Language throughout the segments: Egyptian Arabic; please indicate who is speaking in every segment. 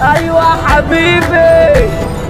Speaker 1: ايوه حبيبي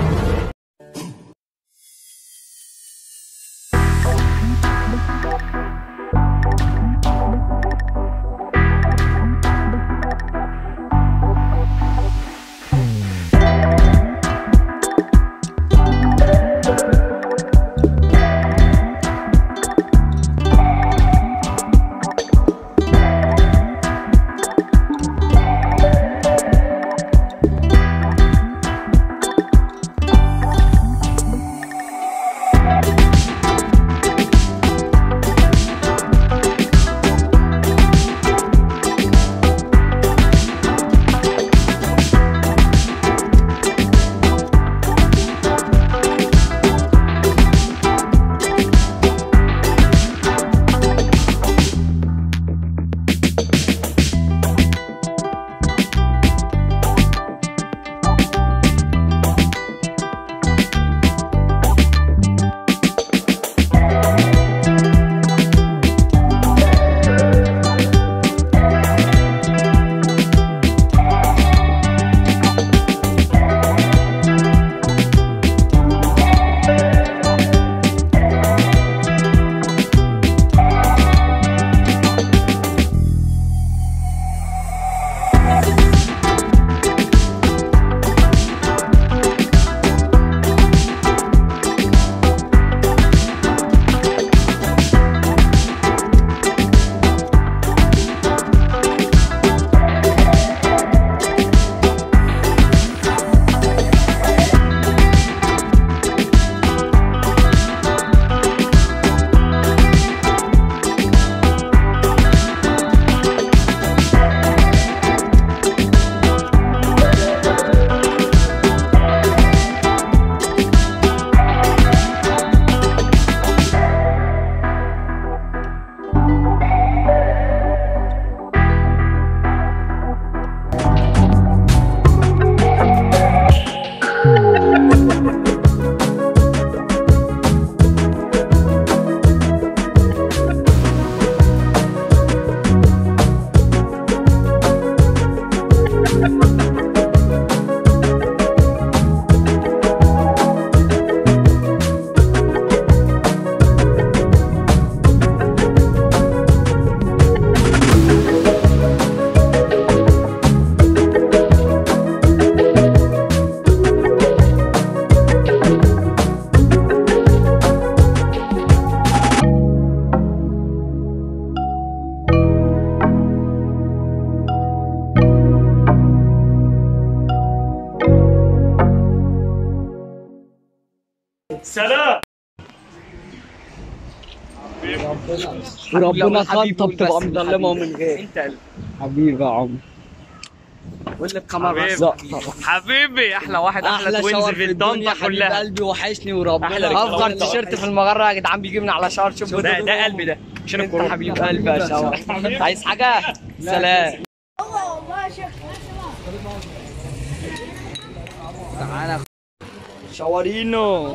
Speaker 2: سلام
Speaker 1: وربنا خلطه بتبقى مظلمه من غير
Speaker 2: انت قلب.
Speaker 1: حبيبي يا عم واللي بكمان
Speaker 2: حبيبي.
Speaker 1: رزق
Speaker 2: حبيبي احلى واحد احلى, توينز
Speaker 1: شاور
Speaker 2: في
Speaker 1: الدنيا
Speaker 2: الدنيا
Speaker 1: حبيب
Speaker 2: كلها
Speaker 1: قلبي وحشني وربنا
Speaker 2: أحلى رجالة
Speaker 1: افضل
Speaker 2: والله.
Speaker 1: تيشيرت في المجره يا جدعان بيجي من على شهر شوف
Speaker 2: ده ده قلبي ده عشان
Speaker 1: انت
Speaker 2: الكورونا
Speaker 1: حبيب قلبي يا شاور عايز حاجه سلام
Speaker 3: والله والله يا شيخ
Speaker 1: تعالى شاورينو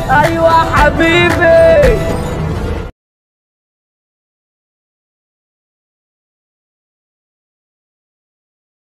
Speaker 1: ايوه حبيبي